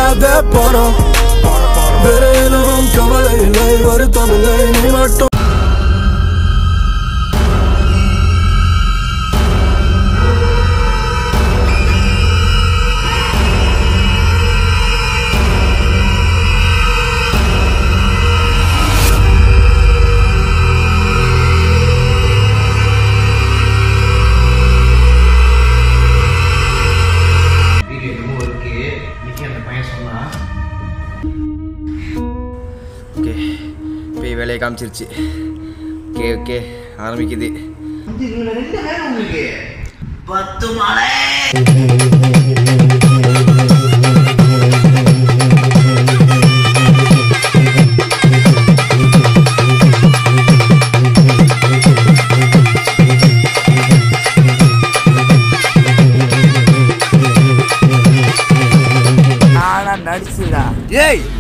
இல்லாத போறோம் வேற எதுவும் கவலை இல்லை வருத்தம் இல்லை நீ மட்டும் வீடியோ என்னமோ இருக்கு இன்னைக்கு அந்த பையன் சொன்னா ஓகே போய் வேலையை காமிச்சிருச்சு ஓகே ஓகே ஆரம்பிக்குது வந்து இதுல ரெண்டு வேணும் உங்களுக்கு பத்து மலை நானா நடிச்சுடா ஏய்